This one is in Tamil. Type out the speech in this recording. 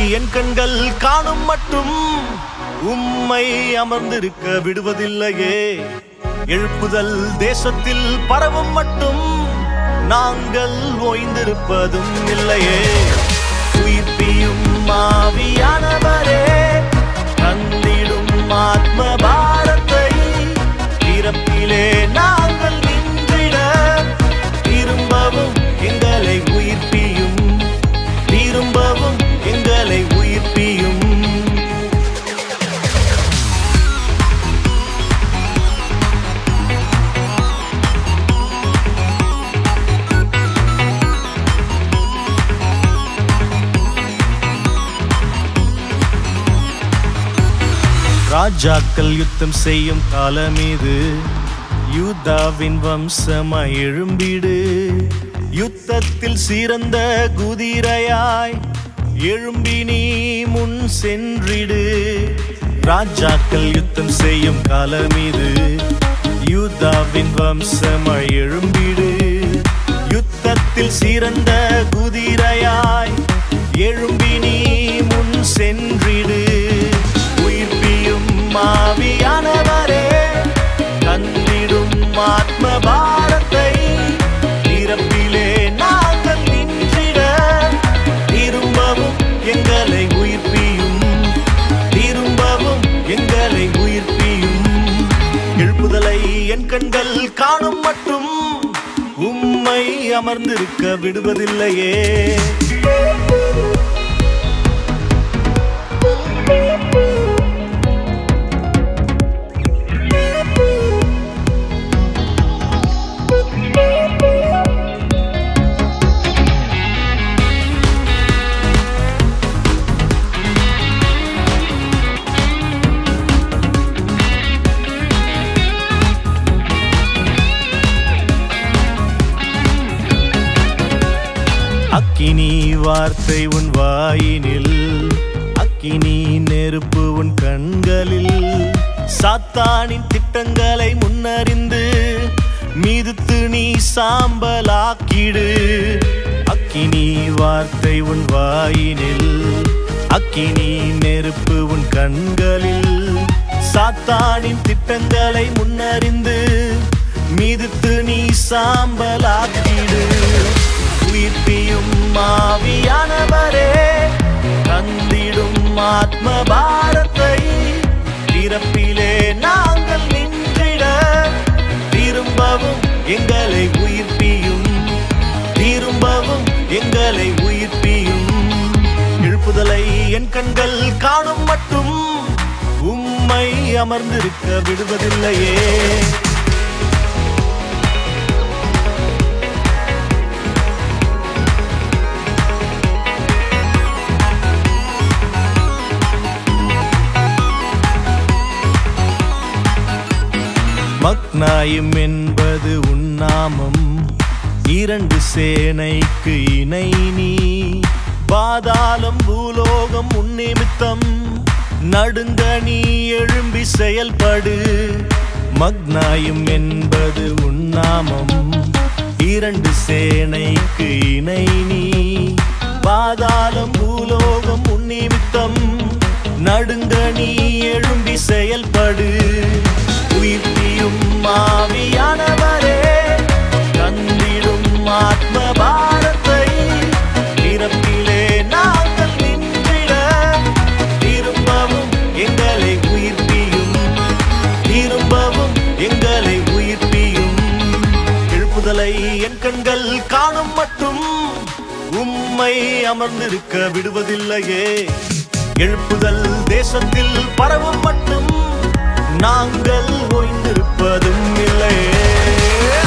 என் கண்கள் காணும் மட்டும் உம்மை அமர்ந்திருக்க விடுவதில்லையே எழுப்புதல் தேசத்தில் பரவும் மட்டும் நாங்கள் ஓய்ந்திருப்பதும் இல்லையே உயிர்ப்பியும் மாவியானவரே தந்திடும் ஆத்ம பாரத்தை பிறப்பிலே நாங்கள் நின்றிட திரும்பவும் எங்களை உயிர்ப்பியும் திரும்பவும் எங்களை உயிர்ப்பியும் ராஜாக்கள் யுத்தம் செய்யும் காலம் இது யூதாவின் வம்சமாய் எழும்பிடு யுத்தத்தில் சிறந்த குதிரையாய் எழும்பி நீ முன் சென்றிடு ராஜாக்கள் யுத்தம் செய்யும் காலம் இது யூதாவின் வம்சமாய் எழும்பிடு யுத்தத்தில் சிறந்த குதிரையாய் எழும்பி நீ முன் சென்றிடு உயிர்ப்பியும் மாவியானவரே தந்திடும் ஆத்ம பாரத்தை இறப்பிலே நாங்கள் நின்றிட திரும்பவும் எங்களை உயிர்ப்பியும் திரும்பவும் எங்களை உயிர்ப்பியும் எழுப்புதலை என் கண்கள் காணும் மட்டும் உம்மை அமர்ந்திருக்க விடுவதில்லையே அக்கினி வார்த்தை உன் வாயினில் அக்கினி நெருப்பு உன் கண்களில் சாத்தானின் திட்டங்களை முன்னறிந்து மீதுத்து நீ சாம்பலாக்கிடு அக்கினி வார்த்தை உன் வாயினில் அக்கினி நெருப்பு உன் கண்களில் சாத்தானின் திட்டங்களை முன்னறிந்து மீதுத்து நீ சாம்பலாக்கிடு உயிர்ப்பியும் மாவியானவரே தந்திடும் ஆத்ம பாரத்தை பிறப்பிலே நாங்கள் நின்றிட திரும்பவும் எங்களை உயிர்ப்பியும் திரும்பவும் எங்களை உயிர்ப்பியும் எழுப்புதலை என் கண்கள் காணும் மட்டும் உம்மை அமர்ந்திருக்க விடுவதில்லையே மக்னாயும் என்பது உன்னாமம் இரண்டு சேனைக்கு இணை நீ பாதாளம் பூலோகம் உன்னிமித்தம் நடுங்க நீ எழும்பி செயல்படு மக்னாயும் என்பது உன்னாமம் இரண்டு சேனைக்கு இணை நீ பாதாளம் பூலோகம் உன்னிமித்தம் நடுங்க நீ எழும்பி செயல்படு உயிர்ப்பியும் மாவியானவரே தந்திடும் ஆத்ம பாரத்தை பிறப்பிலே நாங்கள் நின்றிட திரும்பவும் எங்களை உயிர்ப்பியும் திரும்பவும் எங்களை உயிர்ப்பியும் எழுப்புதலை என் கண்கள் காணும் மட்டும் உம்மை அமர்ந்திருக்க விடுவதில்லையே எழுப்புதல் தேசத்தில் பரவும் மட்டும் நாங்கள் ஓய்ந்திருப்பதும் இல்லையே